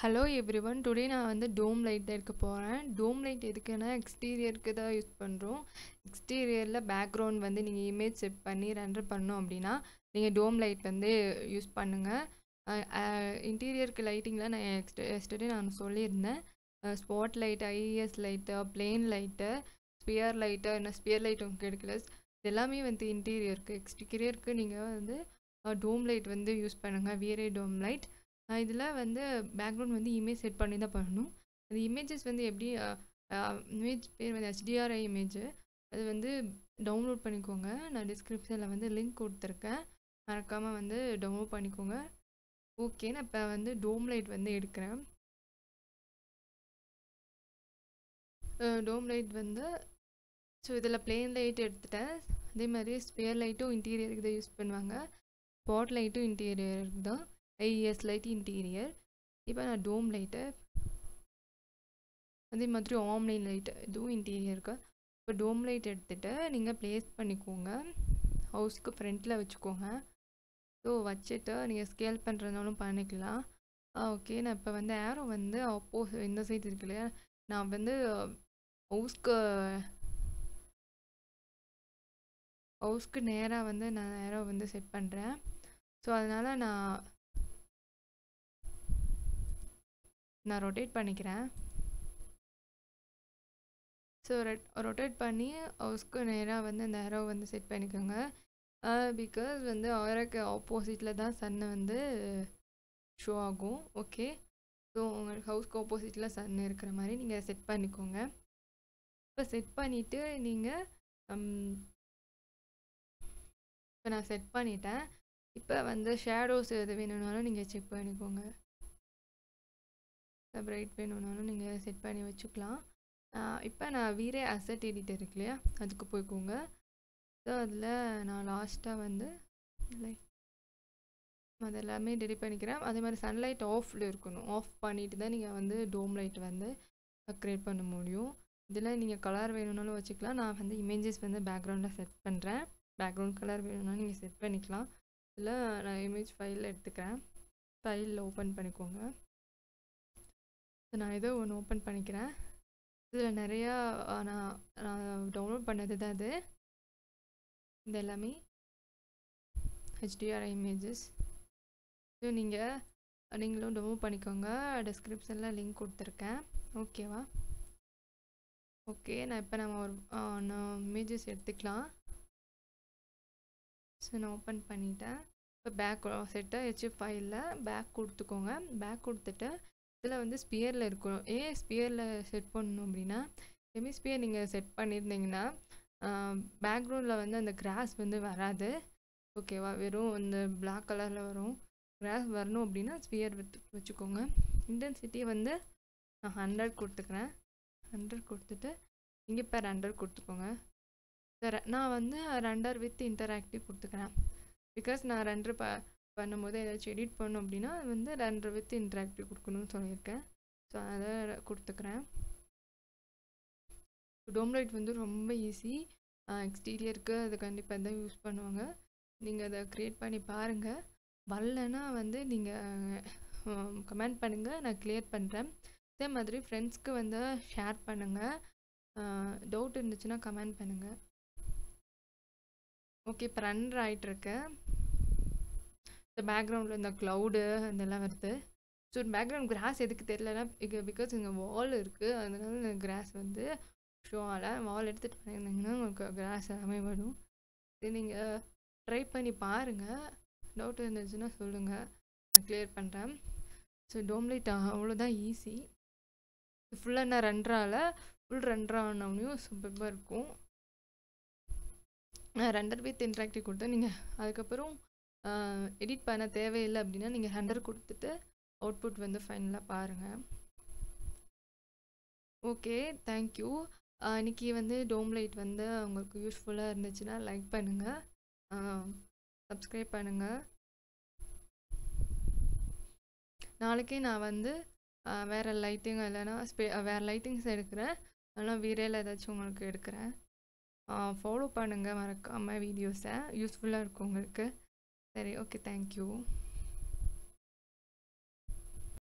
hello everyone today நான் வந்து டோம் light எடுக்க போகிறேன் டோம் லைட் எதுக்குன்னா எக்ஸ்டீரியருக்கு தான் யூஸ் பண்ணுறோம் எக்ஸ்டீரியரில் பேக்ரவுண்ட் வந்து நீங்கள் இமேஜ் செட் பண்ணி ரெண்டர் பண்ணோம் அப்படின்னா நீங்கள் டோம் லைட் வந்து யூஸ் பண்ணுங்கள் இன்டீரியருக்கு லைட்டிங்கில் நான் எக்ஸ்ட் எஸ்டே நான் சொல்லியிருந்தேன் spot light IES light plain light sphere light என்ன ஸ்பியர் லைட் உங்களுக்கு எடுக்கல இது எல்லாமே வந்து இன்டீரியருக்கு எக்ஸ்டீரியருக்கு நீங்கள் வந்து டோம் லைட் வந்து யூஸ் பண்ணுங்கள் வியரே டோம் லைட் இதில் வந்து பேக்ரவுண்ட் வந்து இமேஜ் செட் பண்ணி தான் பண்ணணும் அந்த இமேஜஸ் வந்து எப்படி இமேஜ் பேர் வந்து ஹெச்டிஆர்ஐ இமேஜ் அது வந்து டவுன்லோட் பண்ணிக்கோங்க நான் டிஸ்கிரிப்ஷனில் வந்து லிங்க் கொடுத்துருக்கேன் மறக்காமல் வந்து டவுன்லோட் பண்ணிக்கோங்க ஓகே நான் இப்போ வந்து டோம் லைட் வந்து எடுக்கிறேன் டோம் லைட் வந்து ஸோ இதில் பிளெயின் லைட் எடுத்துட்டேன் அதே மாதிரி ஸ்பியர் லைட்டும் இன்டீரியருக்கு தான் யூஸ் பண்ணுவாங்க ஸ்பாட் லைட்டும் இன்டீரியருக்கு தான் ஐஎஸ் லைட் இன்டீரியர் இப்போ நான் டோம் லைட்டு அதே மாதிரி ஆம்னி லைட்டு இதுவும் இன்டீரியருக்கு இப்போ டோம் லைட் எடுத்துகிட்டு நீங்கள் ப்ளேஸ் பண்ணிக்கோங்க ஹவுஸ்க்கு ஃப்ரண்ட்டில் வச்சுக்கோங்க ஸோ வச்சுட்டு நீங்கள் ஸ்கேல் பண்ணுறதுனாலும் பண்ணிக்கலாம் ஓகே நான் இப்போ வந்து ஏரோ வந்து அப்போஸ் இந்த சைடு இருக்கு இல்லையா நான் வந்து ஹவுஸ்க்கு ஹவுஸ்க்கு நேராக வந்து நான் ஏரோ வந்து செட் பண்ணுறேன் ஸோ அதனால் நான் நான் ரொட்டேட் பண்ணிக்கிறேன் ஸோ ரெட் ரொட்டேட் பண்ணி ஹவுஸ்க்கு நேராக வந்து அந்த ஏரோ வந்து செட் பண்ணிக்கோங்க பிகாஸ் வந்து ஆயிரக்கு ஆப்போசிட்டில் தான் சன்னு வந்து ஷோ ஆகும் ஓகே ஸோ உங்களுக்கு ஹவுஸ்க்கு ஆப்போசிட்டில் சன் இருக்கிற மாதிரி நீங்கள் செட் பண்ணிக்கோங்க இப்போ செட் பண்ணிவிட்டு நீங்கள் இப்போ நான் செட் பண்ணிட்டேன் இப்போ வந்து ஷேடோஸ் எது வேணும்னாலும் நீங்கள் செக் பண்ணிக்கோங்க பிரைட் வேணும்னாலும் நீங்கள் செட் பண்ணி வச்சுக்கலாம் இப்போ நான் வீரே அசட் எடிட்டர் இருக்கு இல்லையா அதுக்கு போய்க்கோங்க ஸோ அதில் நான் லாஸ்ட்டாக வந்து அது எல்லாமே டெலிட் பண்ணிக்கிறேன் அதே மாதிரி சன்லைட் ஆஃபில் இருக்கணும் ஆஃப் பண்ணிட்டு தான் நீங்கள் வந்து டோம் லைட் வந்து க்ரியேட் பண்ண முடியும் இதில் நீங்கள் கலர் வேணும்னாலும் வச்சுக்கலாம் நான் வந்து இமேஜஸ் வந்து பேக்ரவுண்டில் செட் பண்ணுறேன் பேக்ரவுண்ட் கலர் வேணும்னாலும் நீங்கள் செட் பண்ணிக்கலாம் இதில் நான் இமேஜ் ஃபைல் எடுத்துக்கிறேன் ஃபைலில் ஓப்பன் பண்ணிக்கோங்க நான் ஏதோ ஒன்று ஓப்பன் பண்ணிக்கிறேன் இதில் நிறையா நான் நான் டவுன்லோட் பண்ணது தான் அது இது எல்லாமே ஹெச்டிஆர் இமேஜஸ் ஸோ நீங்கள் நீங்களும் டவுன்லோட் பண்ணிக்கோங்க டிஸ்கிரிப்ஷனில் லிங்க் கொடுத்துருக்கேன் ஓகேவா ஓகே நான் இப்போ நம்ம ஒரு நான் இமேஜஸ் எடுத்துக்கலாம் ஸோ நான் ஓப்பன் பண்ணிட்டேன் இப்போ பேக் செட்டை ஹெச்எஃப் ஃபைலில் பேக் கொடுத்துக்கோங்க பேக் கொடுத்துட்டு இதில் வந்து ஸ்பியரில் இருக்கணும் ஏன் ஸ்பியரில் செட் பண்ணணும் அப்படின்னா எமி ஸ்பியர் நீங்கள் செட் பண்ணியிருந்தீங்கன்னா பேக்ரவுண்டில் வந்து அந்த கிராஸ் வந்து வராது ஓகேவா வெறும் இந்த பிளாக் கலரில் வரும் கிராஸ் வரணும் அப்படின்னா ஸ்பியர் வச்சு வச்சுக்கோங்க இன்டென்சிட்டி வந்து நான் ஹண்ட்ரட் கொடுத்துக்கிறேன் ஹண்ட்ரட் கொடுத்துட்டு இங்கே இப்போ ஹண்ட்ரட் கொடுத்துக்கோங்க நான் வந்து ரெண்டர் வித் இன்டராக்டிவ் கொடுத்துக்கிறேன் பிகாஸ் நான் ரெண்டர் ப பண்ணும்போது ஏதாச்சும் எடிட் பண்ணோம் அப்படின்னா வந்து ரெண்டரை வித் இன்ட்ராக்டிவ் கொடுக்கணும்னு சொல்லியிருக்கேன் ஸோ அதை கொடுத்துக்கிறேன் டோம் லைட் வந்து ரொம்ப ஈஸி எக்ஸ்டீரியருக்கு அது கண்டிப்பாக தான் யூஸ் பண்ணுவாங்க நீங்கள் அதை க்ரியேட் பண்ணி பாருங்கள் வரலன்னா வந்து நீங்கள் கமெண்ட் பண்ணுங்கள் நான் க்ளியர் பண்ணுறேன் அதே மாதிரி ஃப்ரெண்ட்ஸ்க்கு வந்து ஷேர் பண்ணுங்கள் டவுட் இருந்துச்சுன்னா கமெண்ட் பண்ணுங்கள் ஓகே இப்போ ரன்னர் ஆகிட்டுருக்கு இந்த பேக்ரவுண்டில் இந்த க்ளவுடு அதெல்லாம் வருது ஸோ பேக்ரவுண்ட் கிராஸ் எதுக்கு தெரியலனா பிகாஸ் இங்கே வால் இருக்குது அதனால இந்த கிராஸ் வந்து ஷோ ஆகல வால் எடுத்துகிட்டு பண்ணியிருந்தீங்கன்னா உங்களுக்கு கிராஸ் எல்லாமே வரும் இது நீங்கள் ட்ரை பண்ணி பாருங்கள் டவுட் இருந்துச்சுன்னா சொல்லுங்கள் நான் கிளியர் பண்ணுறேன் ஸோ டோம் லைட் அவ்வளோதான் ஈஸி ஃபுல்லாக என்ன ரெண்டரால் ஃபுல் ரெண்டரா ஆனவனையும் சூப்பராக இருக்கும் ரெண்டர் வித் இன்ட்ராக்டிவ் கொடுத்தா நீங்கள் அதுக்கப்புறம் எடிட் பண்ண தேவையில்லை அப்படின்னா நீங்கள் ஹண்ட்ரட் கொடுத்துட்டு அவுட்புட் வந்து ஃபைனலாக பாருங்கள் ஓகே தேங்க்யூ இன்றைக்கி வந்து டோம் லைட் வந்து உங்களுக்கு யூஸ்ஃபுல்லாக இருந்துச்சுன்னா லைக் பண்ணுங்கள் சப்ஸ்கிரைப் பண்ணுங்கள் நாளைக்கே நான் வந்து வேறு லைட்டிங் இல்லைன்னா ஸ்பே வேறு லைட்டிங்ஸ் எடுக்கிறேன் இல்லைனா வீரேல ஏதாச்சும் உங்களுக்கு எடுக்கிறேன் ஃபாலோ பண்ணுங்கள் மறக்காமல் வீடியோஸை யூஸ்ஃபுல்லாக இருக்கும் உங்களுக்கு சரி ஓகே தேங்க்யூ